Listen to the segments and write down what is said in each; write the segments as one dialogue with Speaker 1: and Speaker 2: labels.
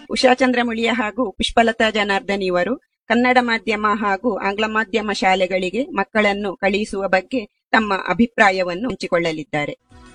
Speaker 1: ಉಷಾ ಚಂದ್ರಮುಳಿಯ ಹಾಗೂ ಪುಷ್ಪಲತಾ ಜನಾರ್ದನ್ ಇವರು ಕನ್ನಡ ಮಾಧ್ಯಮ ಹಾಗೂ ಆಂಗ್ಲ ಮಾಧ್ಯಮ ಶಾಲೆಗಳಿಗೆ ಮಕ್ಕಳನ್ನು ಕಳುಹಿಸುವ ಬಗ್ಗೆ ತಮ್ಮ ಅಭಿಪ್ರಾಯವನ್ನು ಹಂಚಿಕೊಳ್ಳಲಿದ್ದಾರೆ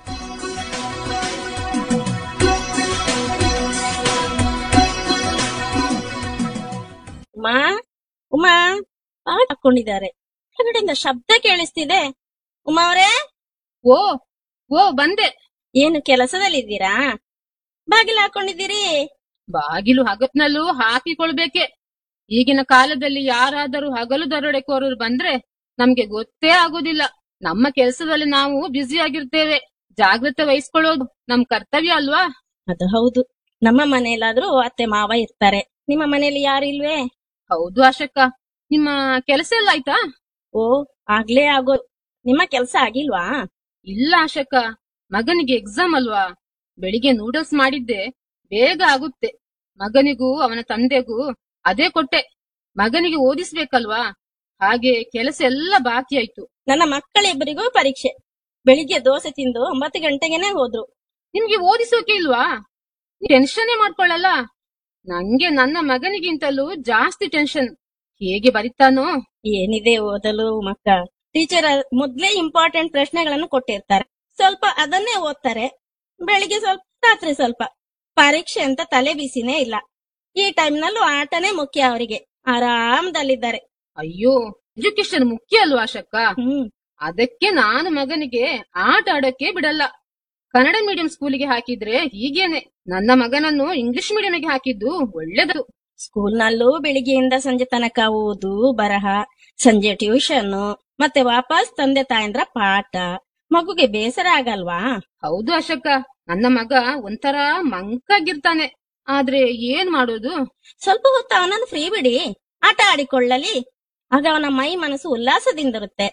Speaker 2: ಉಮಾ ಉಮಾ ಪಾಠ ಹಾಕೊಂಡಿದ್ದಾರೆ ಕೆಳಗಡೆಯಿಂದ ಶಬ್ದ ಕೇಳಿಸ್ತಿದೆ ಉಮಾ ಅವರೇ
Speaker 3: ಓ ಓ ಬಂದೆ
Speaker 2: ಏನು ಕೆಲಸದಲ್ಲಿದ್ದೀರಾ ಬಾಗಿಲು ಹಾಕೊಂಡಿದ್ದೀರಿ
Speaker 3: ಬಾಗಿಲು ಹಗತ್ನಲ್ಲೂ ಹಾಕಿಕೊಳ್ಬೇಕೆ ಈಗಿನ ಕಾಲದಲ್ಲಿ ಯಾರಾದರೂ ಹಗಲು ದರೋಡೆಕೋರರು ಬಂದ್ರೆ ನಮ್ಗೆ ಗೊತ್ತೇ ಆಗೋದಿಲ್ಲ ನಮ್ಮ ಕೆಲಸದಲ್ಲಿ ನಾವು ಬ್ಯುಸಿ ಆಗಿರ್ತೇವೆ ಜಾಗ್ರತೆ ವಹಿಸ್ಕೊಳ್ಳೋದು ನಮ್ ಕರ್ತವ್ಯ ಅಲ್ವಾ
Speaker 2: ಅದು ಹೌದು ನಮ್ಮ ಮನೆಯಲ್ಲಾದ್ರೂ ಅತ್ತೆ ಮಾವ ಇರ್ತಾರೆ ನಿಮ್ಮ ಮನೆಯಲ್ಲಿ ಯಾರು ಇಲ್ವೇ
Speaker 3: ಹೌದು ಆಶಕ್ಕ ನಿಮ್ಮ ಕೆಲಸ ಎಲ್ಲ ಆಯ್ತಾ
Speaker 2: ಓ ಆಗ್ಲೇ ಆಗೋ ನಿಮ್ಮ ಕೆಲ್ಸ ಆಗಿಲ್ವಾ
Speaker 3: ಇಲ್ಲ ಆಶಕ್ಕ ಮಗನಿಗೆ ಎಕ್ಸಾಮ್ ಅಲ್ವಾ ಬೆಳಿಗ್ಗೆ ನೂಡಲ್ಸ್ ಮಾಡಿದ್ದೆ ಬೇಗ ಆಗುತ್ತೆ ಮಗನಿಗೂ ಅವನ ತಂದೆಗೂ ಅದೇ ಕೊಟ್ಟೆ ಮಗನಿಗೆ ಓದಿಸ್ಬೇಕಲ್ವಾ ಹಾಗೆ ಕೆಲಸ ಎಲ್ಲ ಬಾಕಿ ಆಯ್ತು
Speaker 2: ನನ್ನ ಮಕ್ಕಳಿಬ್ಬರಿಗೂ ಪರೀಕ್ಷೆ ಬೆಳಿಗ್ಗೆ ದೋಸೆ ತಿಂದು ಒಂಬತ್ತು ಗಂಟೆಗೆನೆ ಹೋದ್ರು
Speaker 3: ನಿಮ್ಗೆ ಓದಿಸೋಕೆ ಇಲ್ವಾ ಟೆನ್ಷನ್ನೇ ಮಾಡ್ಕೊಳ್ಳಲ್ಲ ನಂಗೆ ನನ್ನ ಮಗನಿಗಿಂತಲೂ ಜಾಸ್ತಿ ಟೆನ್ಷನ್ ಹೇಗೆ ಬರಿತಾನೋ
Speaker 2: ಏನಿದೆ ಓದಲು ಮಕ್ಕ ಟೀಚರ್ ಮೊದ್ಲೇ ಇಂಪಾರ್ಟೆಂಟ್ ಪ್ರಶ್ನೆಗಳನ್ನು ಕೊಟ್ಟಿರ್ತಾರೆ ಸ್ವಲ್ಪ ಅದನ್ನೇ ಓದ್ತಾರೆ ಬೆಳಿಗ್ಗೆ ಸ್ವಲ್ಪ ರಾತ್ರಿ ಸ್ವಲ್ಪ ಪರೀಕ್ಷೆ ಅಂತ ತಲೆ ಬಿಸಿನೇ ಇಲ್ಲ ಈ ಟೈಮ್ನಲ್ಲೂ ಆಟನೇ ಮುಖ್ಯ ಅವರಿಗೆ ಆರಾಮದಲ್ಲಿದ್ದಾರೆ
Speaker 3: ಅಯ್ಯೋ ಎಜುಕೇಶನ್ ಮುಖ್ಯ ಅಲ್ವಾ ಅಶಕ್ಕ
Speaker 2: ಹ್ಮ್
Speaker 3: ಅದಕ್ಕೆ ನಾನು ಮಗನಿಗೆ ಆಟ ಆಡಕ್ಕೆ ಬಿಡಲ್ಲ ಕನ್ನಡ ಮೀಡಿಯಂ ಸ್ಕೂಲಿಗೆ ಹಾಕಿದ್ರೆ ಹೀಗೇನೆ ನನ್ನ ಮಗನನ್ನು ಇಂಗ್ಲಿಷ್ ಮೀಡಿಯಂಗೆ ಹಾಕಿದ್ದು ಒಳ್ಳೇದು
Speaker 2: ಸ್ಕೂಲ್ನಲ್ಲೂ ಬೆಳಿಗ್ಗೆಯಿಂದ ಸಂಜೆ ತನಕ ಓದು ಬರಹ ಸಂಜೆ ಟ್ಯೂಷನ್ ಮತ್ತೆ ವಾಪಸ್ ತಂದೆ ತಾಯಂದ್ರ ಪಾಠ ಮಗುಗೆ ಬೇಸರ ಆಗಲ್ವಾ
Speaker 3: ಹೌದು ಅಶಕ್ಕ ನನ್ನ ಮಗ ಒಂಥರ ಮಂಕಾಗಿರ್ತಾನೆ ಆದ್ರೆ ಏನ್ ಮಾಡೋದು
Speaker 2: ಸ್ವಲ್ಪ ಹೊತ್ತು ಅವನನ್ನು ಫ್ರೀ ಬಿಡಿ ಆಟ ಆಡಿಕೊಳ್ಳಲಿ ಆಗ ಅವನ ಮೈ ಮನಸ್ಸು ಉಲ್ಲಾಸದಿಂದಿರುತ್ತೆ